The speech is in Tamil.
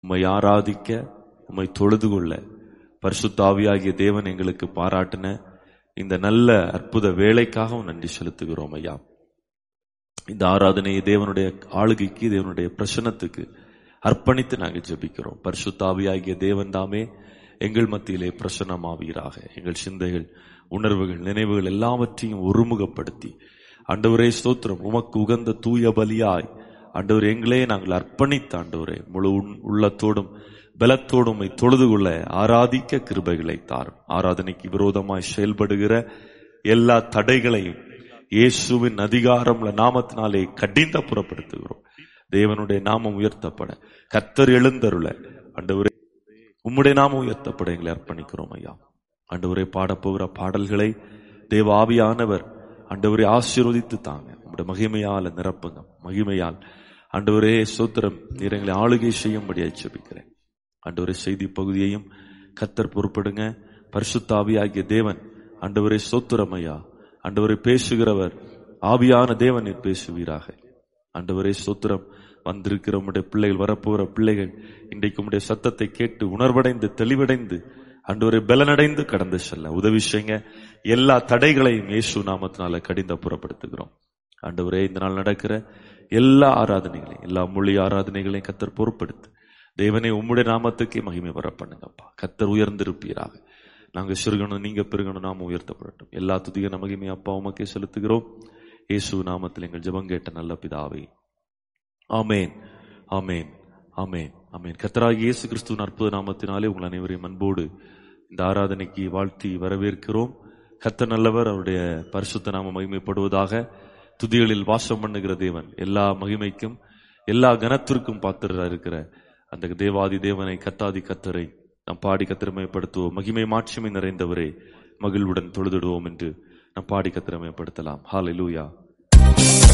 உம்மை ஆராதிக்க உம்மை தொழுது கொள்ள பரிசுத்தாவியாகிய தேவன் எங்களுக்கு பாராட்டின இந்த நல்ல அற்புத வேலைக்காகவும் நன்றி செலுத்துகிறோம் ஐயா இந்த ஆராதனையை தேவனுடைய ஆளுகைக்கு தேவனுடைய பிரசனத்துக்கு அர்ப்பணித்து நாங்கள் ஜெபிக்கிறோம் பரிசுத்தாவியாகிய தேவன் தாமே எங்கள் மத்தியிலே பிரசன்னமாவீராக எங்கள் சிந்தைகள் உணர்வுகள் நினைவுகள் எல்லாவற்றையும் ஒருமுகப்படுத்தி ஆண்டவரே ஸ்தோத்திரம் உமக்கு உகந்த தூய பலியாய் ஆண்டவர் எங்களே நாங்கள் அர்ப்பணித்த ஆண்டவரே முழு உன்- உள்ளத்தோடும் பலத்தோடும் உம்மை தொழுது கொள்ள ஆராதிக்க கிருபைகளை தாரும் ஆராதனைக்கு விரோதமாய் செயல்படுகிற எல்லா தடைகளையும் இயேசுவின் அதிகாரம் நாமத்தினாலே கடிந்த புறப்படுத்துகிறோம் தேவனுடைய நாமம் உயர்த்தப்பட கர்த்தர் எழுந்தருள ஆண்டவரே உம்முடைய நாமம் உயர்த்தப்பட எங்களை அர்ப்பணிக்கிறோம் ஐயா ஆண்டவரே பாடப்போகிற பாடல்களை தேவ ஆவியானவர் ஆண்டவரை ஆசீர்வதித்து தாங்க உம்முடைய மகிமையால் நிரப்புங்க மகிமையால் ஆண்டவரே சோத்திரம் நீர் எங்களை ஆளுகை செய்யும்படியாய் ஜெபிக்கிறேன் ஆண்டவரே செய்தி பகுதியையும் கத்தர் பொறுப்படுங்க பரிசுத்தாவியாகிய தேவன் ஆண்டவரே சோத்திரம் ஐயா ஆண்டவரை பேசுகிறவர் ஆவியான தேவன் நீர் பேசுவீராக ஆண்டவரே சோத்திரம் வந்திருக்கிற உம்முடைய பிள்ளைகள் வரப்போகிற பிள்ளைகள் இன்றைக்கு உம்முடைய சத்தத்தை கேட்டு உணர்வடைந்து தெளிவடைந்து ஆண்டவரை பலனடைந்து கடந்து செல்ல உதவி செய்யுங்க எல்லா தடைகளையும் இயேசு நாமத்தினால கடிந்த புறப்படுத்துகிறோம் ஆண்டவரே இந்த நாள் நடக்கிற எல்லா ஆராதனைகளையும் எல்லா மொழி ஆராதனைகளையும் கத்தர் பொறுப்படுத்து தேவனே உம்முடைய நாமத்துக்கே மகிமை வர பண்ணுங்கப்பா கத்தர் உயர்ந்திருப்பீராக நாங்க சிறுகணும் நீங்க பெருகணும் நாம உயர்த்தப்படட்டும் எல்லா துதிக மகிமை அப்பா உமக்கே செலுத்துகிறோம் இயேசு நாமத்தில் எங்கள் ஜெபம் கேட்ட நல்ல பிதாவே ஆமேன் ஆமேன் ஆமேன் ஆமேன் கத்தராகிய இயேசு கிறிஸ்துவின் அற்புத நாமத்தினாலே உங்கள் அனைவரையும் அன்போடு இந்த ஆராதனைக்கு வாழ்த்தி வரவேற்கிறோம் கத்த நல்லவர் அவருடைய பரிசுத்த நாம மகிமைப்படுவதாக துதிகளில் வாசம் பண்ணுகிற தேவன் எல்லா மகிமைக்கும் எல்லா கனத்திற்கும் பாத்திரரா இருக்கிற அந்த தேவாதி தேவனை கத்தாதி கத்தரை நாம் பாடி கத்திரமயப்படுத்துவோம் மகிமை மாட்சிமை நிறைந்தவரே மகிழ்வுடன் தொழுதிடுவோம் என்று நாம் பாடி கத்திரமயப்படுத்தலாம் ஹalleluya